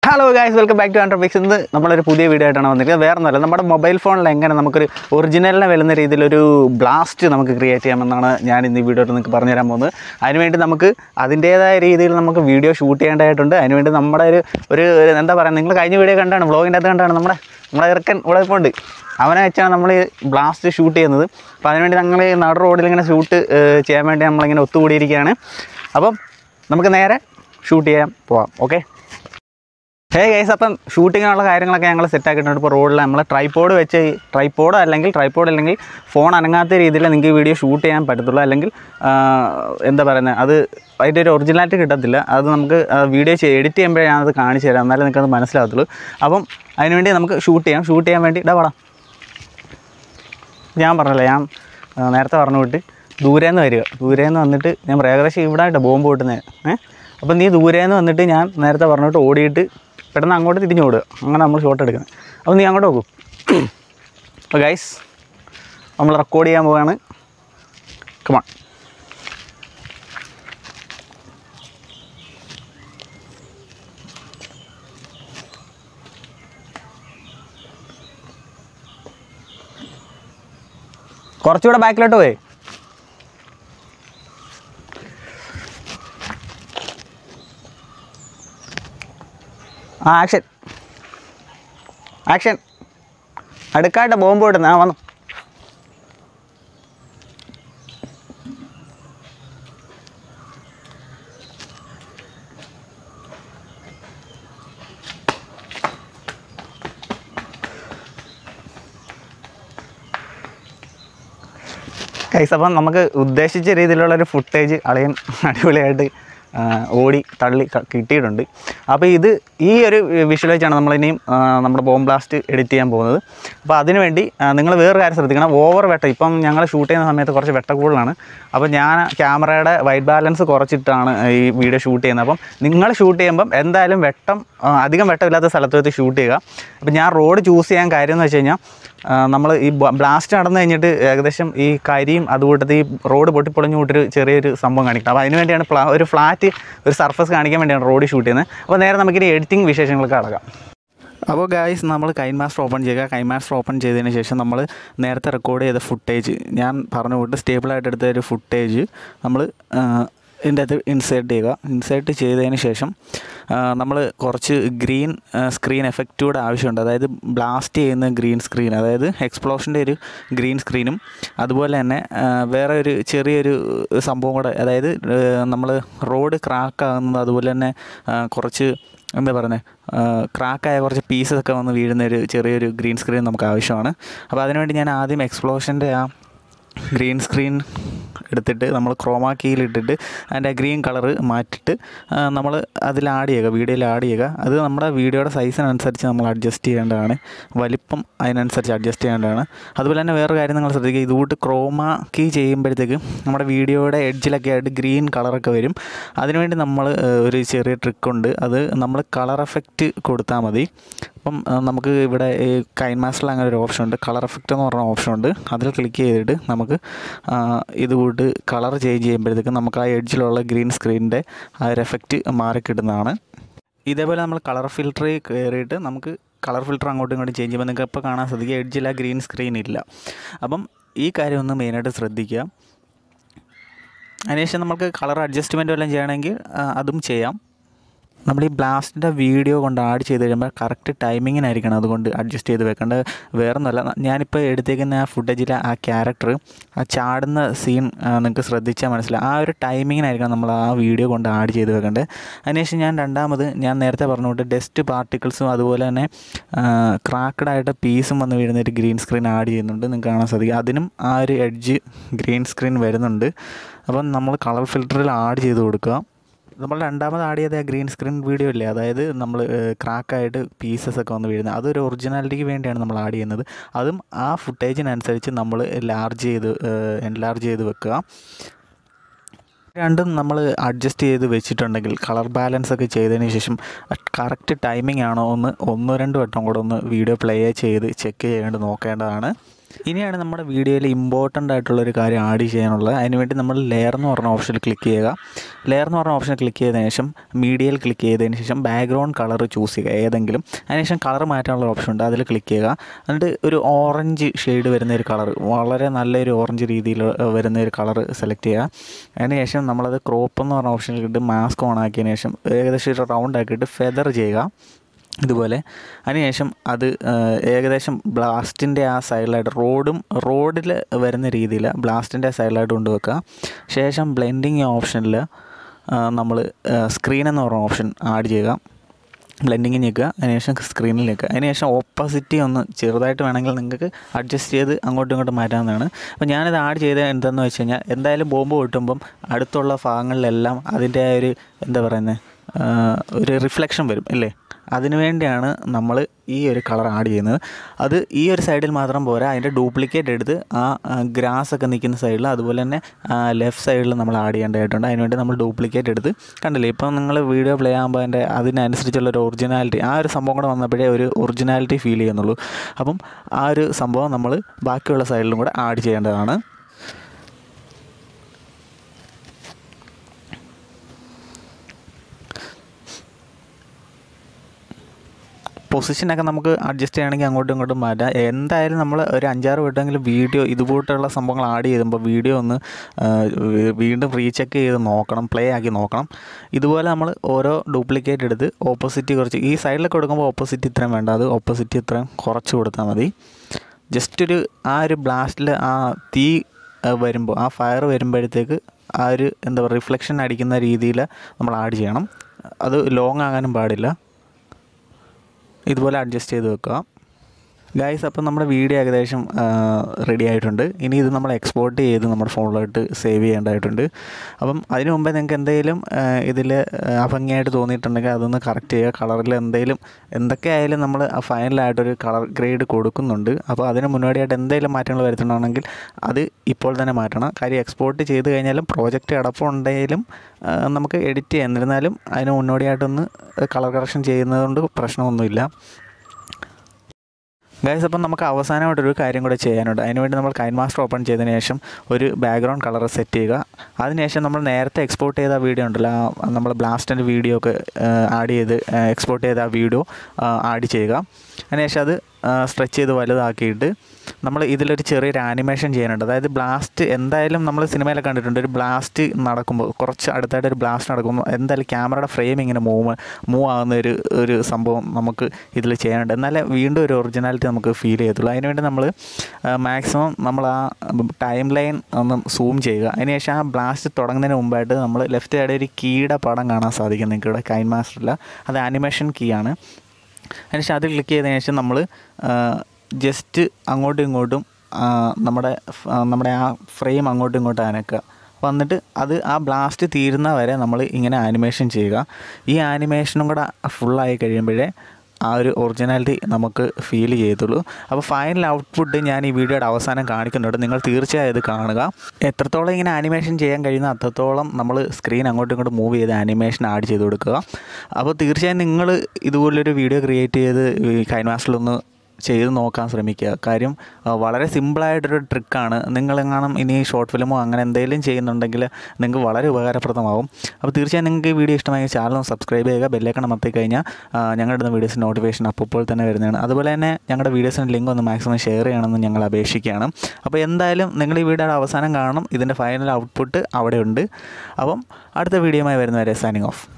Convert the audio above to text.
hello guys welcome back to hundred pics ഇന്ന് നമ്മളൊരു പുതിയ വീഡിയോ ആയിട്ടാണ് വന്നിരിക്കുന്നത് വേറെ ഒന്നുമല്ല നമ്മുടെ മൊബൈൽ ഫോണിൽ എങ്ങനെ നമുക്കൊരു ഒറിജിനലിനെ വരുന്ന രീതിയിലൊരു ബ്ലാസ്റ്റ് നമുക്ക് ക്രിയേറ്റ് ചെയ്യാമെന്നാണ് ഞാൻ ഇന്ന് ഈ വീഡിയോയിൽ നിങ്ങൾക്ക് പറഞ്ഞുതരാൻ പോകുന്നത് അതിനുവേണ്ടി നമുക്ക് അതിൻ്റേതായ രീതിയിൽ നമുക്ക് വീഡിയോ ഷൂട്ട് ചെയ്യേണ്ടതായിട്ടുണ്ട് അതിനുവേണ്ടി നമ്മുടെ ഒരു ഒരു ഒരു എന്താ പറയുക നിങ്ങൾ കഴിഞ്ഞ വീഡിയോ കണ്ടാണ് വ്ളോഗിൻ്റെ അകത്ത് കണ്ടാണ് നമ്മുടെ നമ്മുടെ ഇറക്കൻ ഇവിടെ ഇപ്പോൾ ഉണ്ട് അവനെ വെച്ചാണ് നമ്മൾ ഈ ബ്ലാസ്റ്റ് ഷൂട്ട് ചെയ്യുന്നത് അപ്പോൾ അതിനുവേണ്ടി ഞങ്ങൾ ഈ നട റോഡിൽ ഇങ്ങനെ ഷൂട്ട് ചെയ്യാൻ വേണ്ടി നമ്മളിങ്ങനെ ഒത്തുകൂടിയിരിക്കുകയാണ് അപ്പം നമുക്ക് നേരെ ഷൂട്ട് ചെയ്യാൻ പോവാം ഓക്കെ ഹേ ഗൈസ് അപ്പം ഷൂട്ടിങ്ങിനുള്ള കാര്യങ്ങളൊക്കെ ഞങ്ങൾ സെറ്റ് ആക്കിയിട്ടുണ്ട് ഇപ്പോൾ റോഡിൽ നമ്മൾ ട്രൈപ്പോഡ് വെച്ച് ട്രൈപ്പോഡ് അല്ലെങ്കിൽ ട്രൈപ്പോഡ് അല്ലെങ്കിൽ ഫോൺ അനങ്ങാത്ത രീതിയിൽ നിങ്ങൾക്ക് വീഡിയോ ഷൂട്ട് ചെയ്യാൻ പറ്റത്തുള്ളൂ അല്ലെങ്കിൽ ആ, എന്താ പറയുന്നത് അത് അതിൻ്റെ ഒരു ഒറിജിനാലിറ്റി കിട്ടത്തില്ല അത് നമുക്ക് വീഡിയോ എഡിറ്റ് ചെയ്യുമ്പോഴേ ഞാനത് കാണിച്ചു തരാം എന്നാലേ നിങ്ങൾക്കത് മനസ്സിലാകത്തുള്ളൂ അപ്പം അതിനുവേണ്ടി നമുക്ക് ഷൂട്ട് ചെയ്യാം ഷൂട്ട് ചെയ്യാൻ വേണ്ടി ഇടാ പടാം ഞാൻ പറഞ്ഞല്ലോ ഞാൻ ആ, നേരത്തെ പറഞ്ഞു വിട്ട് ദൂരേന്ന് വരിക ദൂരേന്ന് വന്നിട്ട് ഞാൻ പറയാം, ഏകദേശം ഇവിടെ ആയിട്ട് ബോംബ് പൊട്ടുന്നത് ഏഹ് അപ്പം നീ ദൂരേന്ന് വന്നിട്ട് ഞാൻ നേരത്തെ പറഞ്ഞിട്ട് ഓടിയിട്ട് പെട്ടെന്ന് അങ്ങോട്ട് തിരിഞ്ഞു ഓടുക അങ്ങനെ നമ്മൾ ഷോട്ട് എടുക്കുന്നത് അപ്പോൾ നീ അങ്ങോട്ട് നോക്കൂ അപ്പോൾ ഗൈസ് നമ്മൾ റെക്കോർഡ് ചെയ്യാൻ പോവുകയാണ് കമാൺ കുറച്ചുകൂടെ ബാക്കിലോട്ട് പോയി ആ ആക്ഷൻ ആക്ഷൻ അടുക്കായിട്ട് ബോംബ് ഇടുന്ന ആ വന്നു കൈസ് അപ്പം നമുക്ക് ഉദ്ദേശിച്ച രീതിയിലുള്ളൊരു ഫുട്ടേജ് അളിയൻ അടിപൊളിയായിട്ട് ആ, ഓടി തള്ളി ക- കിട്ടിയിട്ടുണ്ട് അപ്പോൾ ഇത് ഈ ഒരു വിഷ്വൽ വെച്ചാണ് നമ്മളിനിയും ആ, നമ്മുടെ ബോംബ് ബ്ലാസ്റ്റ് എഡിറ്റ് ചെയ്യാൻ പോകുന്നത് അപ്പോൾ അതിനുവേണ്ടി നിങ്ങൾ വേറൊരു കാര്യം ശ്രദ്ധിക്കണം ഓവർ വെട്ടം ഇപ്പം ഞങ്ങൾ ഷൂട്ട് ചെയ്യുന്ന സമയത്ത് കുറച്ച് വെട്ട കൂടുതലാണ് അപ്പോൾ ഞാൻ ക്യാമറയുടെ വൈറ്റ് ബാലൻസ് കുറച്ചിട്ടാണ് ഈ വീഡിയോ ഷൂട്ട് ചെയ്യുന്നത് അപ്പം നിങ്ങൾ ഷൂട്ട് ചെയ്യുമ്പം എന്തായാലും വെട്ടം ആ, അധികം വെട്ടമില്ലാത്ത സ്ഥലത്ത് വെച്ച് ഷൂട്ട് ചെയ്യുക അപ്പോൾ ഞാൻ റോഡ് ചൂസ് ചെയ്യാൻ കാര്യം എന്ന് വെച്ച് കഴിഞ്ഞാൽ നമ്മൾ ഈ ബ്ലാസ്റ്റ് നടന്നു കഴിഞ്ഞിട്ട് ഏകദേശം ഈ കരിയും അതുകൂട്ടത്ത് ഈ റോഡ് പൊട്ടിപ്പൊളിഞ്ഞു കൂട്ടൊരു ചെറിയൊരു സംഭവം കാണിക്കണം അപ്പോൾ അതിന് വേണ്ടിയാണ് ഫ്ലാ ഒരു ഫ്ലാറ്റ് ഒരു സർഫസ് കാണിക്കാൻ വേണ്ടിയാണ് റോഡ് ഷൂട്ട് ചെയ്യുന്നത് അപ്പോൾ നേരെ നമുക്കിനി എഡിറ്റിംഗ് വിശേഷങ്ങൾക്ക് അടക്കാം അപ്പോൾ ഗായ്സ് നമ്മൾ കൈൻ മാസ്റ്റർ ഓപ്പൺ ചെയ്യുക കൈൻ മാസ്റ്റർ ഓപ്പൺ ചെയ്തതിന് ശേഷം നമ്മൾ നേരത്തെ റെക്കോർഡ് ചെയ്ത ഫുട്ടേജ് ഞാൻ പറഞ്ഞു വിട്ട് സ്റ്റേബിളായിട്ട് എടുത്ത ഒരു ഫുട്ടേജ് നമ്മൾ ഇതിൻ്റെ അകത്ത് ഇൻസേർട്ട് ചെയ്യുക ഇൻസേർട്ട് ചെയ്തതിന് ശേഷം നമ്മൾ കുറച്ച് ഗ്രീൻ സ്ക്രീൻ എഫക്റ്റ് കൂടെ ആവശ്യമുണ്ട് അതായത് ബ്ലാസ്റ്റ് ചെയ്യുന്ന ഗ്രീൻ സ്ക്രീൻ അതായത് എക്സ്പ്ലോഷൻ്റെ ഒരു ഗ്രീൻ സ്ക്രീനും അതുപോലെ തന്നെ ആ, വേറെ ഒരു ചെറിയൊരു സംഭവം കൂടെ അതായത് നമ്മൾ റോഡ് ക്രാക്ക് ആകുന്നത് അതുപോലെ തന്നെ ആ, കുറച്ച് എന്താ പറയുന്നത് ക്രാക്കായ കുറച്ച് പീസസ് ഒക്കെ വന്ന് വീഴുന്ന ഒരു ചെറിയൊരു ഗ്രീൻ സ്ക്രീൻ നമുക്ക് ആവശ്യമാണ് അപ്പോൾ അതിനുവേണ്ടി ഞാൻ ആദ്യം എക്സ്പ്ലോഷൻ്റെ ആ ഗ്രീൻ സ്ക്രീൻ എടുത്തിട്ട് നമ്മൾ ക്രോമാ കീയിലിട്ടിട്ട് അതിൻ്റെ ഗ്രീൻ കളറ് മാറ്റിയിട്ട് നമ്മൾ അതിൽ ആഡ് ചെയ്യുക വീഡിയോയിൽ ആഡ് ചെയ്യുക അത് നമ്മുടെ വീഡിയോയുടെ സൈസിനനുസരിച്ച് നമ്മൾ അഡ്ജസ്റ്റ് ചെയ്യേണ്ടതാണ് വലിപ്പം അതിനനുസരിച്ച് അഡ്ജസ്റ്റ് ചെയ്യേണ്ടതാണ് അതുപോലെ തന്നെ വേറൊരു കാര്യം നിങ്ങൾ ശ്രദ്ധിക്കുക ഇതുകൂട്ട് ക്രോമാ കീ ചെയ്യുമ്പോഴത്തേക്ക് നമ്മുടെ വീഡിയോയുടെ എഡ്ജിലൊക്കെ ആയിട്ട് ഗ്രീൻ കളറൊക്കെ വരും അതിനുവേണ്ടി നമ്മൾ ഏഹ്, ഒരു ചെറിയ ട്രിക്കുണ്ട് അത് നമ്മൾ കളർ എഫക്റ്റ് കൊടുത്താൽ മതി അപ്പം ആ, നമുക്ക് ഇവിടെ ഈ കൈൻ മാസ്റ്ററിൽ അങ്ങനെ ഒരു ഓപ്ഷൻ ഉണ്ട് കളർ എഫക്റ്റ് എന്ന് പറഞ്ഞ ഓപ്ഷൻ ഉണ്ട് അതിൽ ക്ലിക്ക് ചെയ്തിട്ട് നമുക്ക് ആ, ഇത് കൂട്ട് കളർ ചേഞ്ച് ചെയ്യുമ്പോഴത്തേക്കും നമുക്ക് ആ എഡ്ജിലുള്ള ഗ്രീൻ സ്ക്രീനിൻ്റെ ആ ഒരു എഫക്റ്റ് മാറി കിട്ടുന്നതാണ് ഇതേപോലെ നമ്മൾ കളർ ഫിൽറ്ററിൽ കയറിയിട്ട് നമുക്ക് കളർ ഫിൽറ്റർ അങ്ങോട്ടും ഇങ്ങോട്ടും ചേഞ്ച് ചെയ്യുമ്പോൾ നിങ്ങൾക്ക് ഇപ്പോൾ കാണാൻ സാധിക്കും എഡ്ജിൽ ആ ഗ്രീൻ സ്ക്രീൻ ഇല്ല അപ്പം ഈ കാര്യം ഒന്ന് മെയിനായിട്ട് ശ്രദ്ധിക്കുക അതിനുശേഷം നമുക്ക് കളർ അഡ്ജസ്റ്റ്മെൻറ്റ് വല്ലതും ചെയ്യണമെങ്കിൽ ആ, അതും ചെയ്യാം നമ്മൾ ഈ ബ്ലാസ്റ്റിൻ്റെ വീഡിയോ കൊണ്ട് ആഡ് ചെയ്ത് കഴിയുമ്പോൾ കറക്റ്റ് ടൈമിങ്ങിനായിരിക്കണം അതുകൊണ്ട് അഡ്ജസ്റ്റ് ചെയ്ത് വെക്കേണ്ടത് വേറൊന്നുമല്ല ഞാനിപ്പോൾ എടുത്തേക്കുന്ന ആ ഫുട്ടേജിലെ ആ ക്യാരക്ടർ ആ ചാടുന്ന സീൻ നിങ്ങൾക്ക് ശ്രദ്ധിച്ചാൽ മനസ്സിലാവും ആ ഒരു ടൈമിങ്ങിനായിരിക്കണം നമ്മൾ ആ വീഡിയോ കൊണ്ട് ആഡ് ചെയ്ത് വെക്കേണ്ടത് അതിനുശേഷം ഞാൻ രണ്ടാമത് ഞാൻ നേരത്തെ പറഞ്ഞുകൊണ്ട് ഡസ്റ്റ് പാർട്ടിക്കിൾസും അതുപോലെ തന്നെ ക്രാക്കഡ് ആയിട്ട് പീസും വന്ന് വീഴുന്ന ഒരു ഗ്രീൻ സ്ക്രീൻ ആഡ് ചെയ്യുന്നുണ്ട് നിങ്ങൾക്ക് കാണാൻ സാധിക്കും അതിനും ആ ഒരു എഡ്ജ് ഗ്രീൻ സ്ക്രീൻ വരുന്നുണ്ട് അപ്പം നമ്മൾ കളർ ഫിൽറ്ററിൽ ആഡ് ചെയ്ത് കൊടുക്കുക നമ്മൾ രണ്ടാമത് ആഡ് ചെയ്ത ആ ഗ്രീൻ സ്ക്രീൻ വീഡിയോ ഇല്ലേ അതായത് നമ്മൾ ക്രാക്കായിട്ട് പീസസ് ഒക്കെ വന്ന് വീഴുന്നത് അതൊരു ഒറിജിനാലിറ്റിക്ക് വേണ്ടിയാണ് നമ്മൾ ആഡ് ചെയ്യുന്നത് അതും ആ ഫുട്ടേജിനനുസരിച്ച് നമ്മൾ ലാർജ് ചെയ്ത് എൻലാർജ് ചെയ്ത് വെക്കുക രണ്ടും നമ്മൾ അഡ്ജസ്റ്റ് ചെയ്ത് വെച്ചിട്ടുണ്ടെങ്കിൽ കളർ ബാലൻസ് ഒക്കെ ചെയ്തതിന് ശേഷം കറക്റ്റ് ടൈമിംഗ് ആണോ ഒന്ന് ഒന്നോ രണ്ടോ വട്ടം കൂടെ ഒന്ന് വീഡിയോ പ്ലേ ചെയ്ത് ചെക്ക് ചെയ്യേണ്ടത് നോക്കേണ്ടതാണ് ഇനിയാണ് നമ്മുടെ വീഡിയോയിൽ ഇമ്പോർട്ടൻ്റ് ആയിട്ടുള്ളൊരു കാര്യം ആഡ് ചെയ്യാനുള്ളത് അതിനുവേണ്ടി നമ്മൾ ലെയർ എന്ന് പറഞ്ഞ ഓപ്ഷനിൽ ക്ലിക്ക് ചെയ്യുക ലെയർ എന്ന് പറഞ്ഞ ഓപ്ഷനിൽ ക്ലിക്ക് ചെയ്തതിന് ശേഷം മീഡിയയിൽ ക്ലിക്ക് ചെയ്തതിന് ശേഷം ബാക്ക്ഗ്രൗണ്ട് കളർ ചൂസ് ചെയ്യുക ഏതെങ്കിലും അതിനുശേഷം കളർ മാറ്റാനുള്ള ഓപ്ഷൻ ഉണ്ട് അതിൽ ക്ലിക്ക് ചെയ്യുക എന്നിട്ട് ഒരു ഓറഞ്ച് ഷെയ്ഡ് വരുന്ന ഒരു കളർ വളരെ നല്ലൊരു ഓറഞ്ച് രീതിയിൽ വരുന്ന ഒരു കളർ സെലക്ട് ചെയ്യുക അതിനുശേഷം നമ്മളത് ക്രോപ്പ് എന്ന് പറഞ്ഞ ഓപ്ഷനിൽ ഇട്ട് മാസ്ക് ഓൺ ആക്കിയതിന് ശേഷം ഏകദേശം ഒരു റൗണ്ട് ആക്കിയിട്ട് ഫെദർ ചെയ്യുക ഇതുപോലെ അതിനുശേഷം അത് ആ, ഏകദേശം ബ്ലാസ്റ്റിൻ്റെ ആ സൈഡിലായിട്ട് റോഡും റോഡിൽ വരുന്ന രീതിയിൽ ബ്ലാസ്റ്റിൻ്റെ സൈഡിലായിട്ട് കൊണ്ടുവെക്കുക ശേഷം ബ്ലെൻഡിങ് ഓപ്ഷനിൽ നമ്മൾ സ്ക്രീൻ എന്ന് പറഞ്ഞ ഓപ്ഷൻ ആഡ് ചെയ്യുക ബ്ലെൻഡിങ് ഞെക്കുക അതിനുശേഷം സ്ക്രീനിൽ ഞെക്കുക അതിനുശേഷം ഓപ്പോസിറ്റി ഒന്ന് ചെറുതായിട്ട് വേണമെങ്കിൽ നിങ്ങൾക്ക് അഡ്ജസ്റ്റ് ചെയ്ത് അങ്ങോട്ടും ഇങ്ങോട്ടും മാറ്റാവുന്നതാണ് അപ്പോൾ ഞാനിത് ആഡ് ചെയ്തത് എന്താണെന്ന് വെച്ച് കഴിഞ്ഞാൽ എന്തായാലും ബോംബ് പൊട്ടുമ്പം അടുത്തുള്ള ഭാഗങ്ങളിലെല്ലാം അതിൻ്റെ ആ ഒരു എന്താ പറയുന്നത് ഒരു റിഫ്ലക്ഷൻ വരും അല്ലേ അതിനു വേണ്ടിയാണ് നമ്മൾ ഈ ഒരു കളർ ആഡ് ചെയ്യുന്നത് അത് ഈ ഒരു സൈഡിൽ മാത്രം പോരാ അതിൻ്റെ ഡ്യൂപ്ലിക്കേറ്റ് എടുത്ത് ആ ഗ്രാസ് ഒക്കെ നിൽക്കുന്ന സൈഡിൽ അതുപോലെ തന്നെ ലെഫ്റ്റ് സൈഡിൽ നമ്മൾ ആഡ് ചെയ്യേണ്ടതായിട്ടുണ്ട് അതിനുവേണ്ടി നമ്മൾ ഡ്യൂപ്ലിക്കേറ്റ് എടുത്ത് കണ്ടില്ലേ ഇപ്പം നിങ്ങൾ വീഡിയോ പ്ലേ ആകുമ്പോൾ അതിൻ്റെ അതിനനുസരിച്ചുള്ള ഒരു ഒറിജിനാലിറ്റി ആ ഒരു സംഭവം കൂടെ വന്നപ്പോഴേ ഒരു ഒറിജിനാലിറ്റി ഫീൽ ചെയ്യുന്നുള്ളൂ അപ്പം ആ ഒരു സംഭവം നമ്മൾ ബാക്കിയുള്ള സൈഡിലും കൂടെ ആഡ് ചെയ്യേണ്ടതാണ് പൊസിഷനൊക്കെ നമുക്ക് അഡ്ജസ്റ്റ് ചെയ്യണമെങ്കിൽ അങ്ങോട്ടും ഇങ്ങോട്ടും മാറ്റാം എന്തായാലും നമ്മൾ ഒരു അഞ്ചാറ് വട്ടമെങ്കിലും വീഡിയോ ഇതുപോലുള്ള സംഭവങ്ങൾ ആഡ് ചെയ്യുമ്പോൾ വീഡിയോ ഒന്ന് ആ, വീ- വീണ്ടും റീചെക്ക് ചെയ്ത് നോക്കണം പ്ലേ ആക്കി നോക്കണം ഇതുപോലെ നമ്മൾ ഓരോ ഡ്യൂപ്ലിക്കേറ്റ് എടുത്ത് ഓപ്പോസിറ്റ് കുറച്ച് ഈ സൈഡിലൊക്കെ കൊടുക്കുമ്പോൾ ഓപ്പോസിറ്റ് ഇത്രയും വേണ്ട അത് ഓപ്പോസിറ്റ് ഇത്രയും കുറച്ച് കൊടുത്താൽ മതി ജസ്റ്റ് ഒരു ആ ഒരു ബ്ലാസ്റ്റിൽ ആ തീ ആ, വരുമ്പോൾ ആ ഫയർ വരുമ്പോഴത്തേക്ക് ആ ഒരു എന്താ പറയുക റിഫ്ലക്ഷൻ അടിക്കുന്ന രീതിയിൽ നമ്മൾ ആഡ് ചെയ്യണം അത് ലോങ് ആകാനും പാടില്ല ഇതുപോലെ അഡ്ജസ്റ്റ് ചെയ്ത് വെക്കുക ഗൈസ് അപ്പം നമ്മുടെ വീഡിയോ ഏകദേശം റെഡി ആയിട്ടുണ്ട് ഇനി ഇത് നമ്മൾ എക്സ്പോർട്ട് ചെയ്ത് നമ്മുടെ ഫോണിലോട്ട് സേവ് ചെയ്യേണ്ടതായിട്ടുണ്ട് അപ്പം അതിന് മുമ്പേ നിങ്ങൾക്ക് എന്തെങ്കിലും ഇതിൽ അഭംഗിയായിട്ട് തോന്നിയിട്ടുണ്ടെങ്കിൽ അതൊന്ന് കറക്റ്റ് ചെയ്യുക കളറിൽ എന്തെങ്കിലും എന്തൊക്കെ ആയാലും നമ്മൾ ഫൈനലായിട്ടൊരു കളർ ഗ്രേഡ് കൊടുക്കുന്നുണ്ട് അപ്പോൾ അതിന് മുന്നോടിയായിട്ട് എന്തെങ്കിലും മാറ്റങ്ങൾ വരുത്തണമെങ്കിൽ അത് ഇപ്പോൾ തന്നെ മാറ്റണം കാര്യം എക്സ്പോർട്ട് ചെയ്ത് കഴിഞ്ഞാലും പ്രോജക്റ്റ് കിടപ്പുണ്ടെങ്കിലും ആ, നമുക്ക് എഡിറ്റ് ചെയ്യാം എന്നിരുന്നാലും അതിന് മുന്നോടിയായിട്ടൊന്ന് കളർ കറക്ഷൻ ചെയ്യുന്നതുകൊണ്ട് പ്രശ്നമൊന്നുമില്ല ഗൈസ് അപ്പം നമുക്ക് അവസാനമായിട്ടൊരു കാര്യം കൂടെ ചെയ്യാനുണ്ട് അതിനുവേണ്ടി നമ്മൾ കൈൻ മാസ്റ്റർ ഓപ്പൺ ചെയ്തതിന് ശേഷം ഒരു ബാക്ക്ഗ്രൗണ്ട് കളർ സെറ്റ് ചെയ്യുക അതിനുശേഷം നമ്മൾ നേരത്തെ എക്സ്പോർട്ട് ചെയ്ത വീഡിയോ ഉണ്ടല്ലോ ആ നമ്മൾ ബ്ലാസ്റ്റിൻ്റെ വീഡിയോ ഒക്കെ ആഡ് ചെയ്ത് എക്സ്പോർട്ട് ചെയ്ത ആ വീഡിയോ ആഡ് ചെയ്യുക അതിനുശേഷം അത് സ്ട്രെച്ച് ചെയ്ത് വലുതാക്കിയിട്ട് നമ്മൾ ഇതിലൊരു ചെറിയൊരു ആനിമേഷൻ ചെയ്യാനുണ്ട് അതായത് ബ്ലാസ്റ്റ് എന്തായാലും നമ്മൾ സിനിമയിലൊക്കെ കണ്ടിട്ടുണ്ട് ഒരു ബ്ലാസ്റ്റ് നടക്കുമ്പോൾ കുറച്ച് അടുത്തായിട്ട് ഒരു ബ്ലാസ്റ്റ് നടക്കുമ്പോൾ എന്തായാലും ക്യാമറയുടെ ഫ്രെയിം ഇങ്ങനെ മൂവ് മൂവ് ആകുന്ന ഒരു ഒരു സംഭവം നമുക്ക് ഇതിൽ ചെയ്യാനുണ്ട് എന്നാലേ വീണ്ടും ഒരു ഒറിജിനാലിറ്റി നമുക്ക് ഫീൽ ചെയ്യത്തുള്ളൂ അതിനുവേണ്ടി നമ്മൾ മാക്സിമം നമ്മൾ ആ ടൈം ലൈൻ ഒന്ന് സൂം ചെയ്യുക അതിനുശേഷം ആ ബ്ലാസ്റ്റ് തുടങ്ങുന്നതിന് മുമ്പായിട്ട് നമ്മൾ ലെഫ്റ്റ് സൈഡിൽ ഒരു കീയുടെ പടം കാണാൻ സാധിക്കും നിങ്ങൾക്ക് ഇവിടെ കൈൻ മാസ്റ്ററിൽ അത് ആനിമേഷൻ കീ ആണ് അതിനുശേഷം അത് ക്ലിക്ക് ചെയ്തതിന് ശേഷം നമ്മൾ ജസ്റ്റ് അങ്ങോട്ടും ഇങ്ങോട്ടും ആ, നമ്മുടെ ഫ്- ആ, നമ്മുടെ ആ ഫ്രെയിം അങ്ങോട്ടും ഇങ്ങോട്ടും അനക്കുക വന്നിട്ട് അത് ആ ബ്ലാസ്റ്റ് തീരുന്ന വരെ നമ്മൾ ഇങ്ങനെ ആനിമേഷൻ ചെയ്യുക ഈ ആനിമേഷനും കൂടെ ഫുള്ളായി കഴിയുമ്പോഴേ ആ ഒരു ഒറിജിനാലിറ്റി നമുക്ക് ഫീൽ ചെയ്യത്തുള്ളൂ അപ്പോൾ ഫൈനൽ ഔട്ട്പുട്ട് ഞാൻ ഈ വീഡിയോയുടെ അവസാനം കാണിക്കുന്നുണ്ട് നിങ്ങൾ തീർച്ചയായും ഇത് കാണുക എത്രത്തോളം ഇങ്ങനെ ആനിമേഷൻ ചെയ്യാൻ കഴിയുന്ന അത്രത്തോളം നമ്മൾ സ്ക്രീൻ അങ്ങോട്ടും ഇങ്ങോട്ടും മൂവ് ചെയ്ത് ആനിമേഷൻ ആഡ് ചെയ്ത് കൊടുക്കുക അപ്പോൾ തീർച്ചയായും നിങ്ങൾ ഇതുപോലൊരു വീഡിയോ ക്രിയേറ്റ് ചെയ്ത് ഈ കൈൻമാസ്റ്ററിലൊന്ന് ചെയ്ത് നോക്കാൻ ശ്രമിക്കുക കാര്യം ആ, വളരെ സിമ്പിളായിട്ടൊരു ട്രിക്കാണ് നിങ്ങളെങ്ങാനും ഇനി ഷോർട്ട് ഫിലിമോ അങ്ങനെ എന്തെങ്കിലും ചെയ്യുന്നുണ്ടെങ്കിൽ നിങ്ങൾക്ക് വളരെ ഉപകാരപ്രദമാവും അപ്പോൾ തീർച്ചയായും നിങ്ങൾക്ക് ഈ വീഡിയോ ഇഷ്ടമായി ചാനൽ സബ്സ്ക്രൈബ് ചെയ്യുക ബെല്ലേക്കണം അമർത്തി കഴിഞ്ഞാൽ ആ, ഞങ്ങളുടെ വീഡിയോസിന് നോട്ടിഫിക്കേഷൻ അപ്പോൾ തന്നെ വരുന്നതാണ് അതുപോലെ തന്നെ ഞങ്ങളുടെ വീഡിയോസിന് ലിങ്ക് ഒന്ന് മാക്സിമം ഷെയർ ചെയ്യണമെന്ന് ഞങ്ങൾ അപേക്ഷിക്കുകയാണ് അപ്പോൾ എന്തായാലും നിങ്ങൾ ഈ വീഡിയോയുടെ അവസാനം കാണണം ഇതിൻ്റെ ഫൈനൽ ഔട്ട്പുട്ട് അവിടെ ഉണ്ട് അപ്പം അടുത്ത വീഡിയോയുമായി വരുന്നവരെ സൈനിങ് ഓഫ്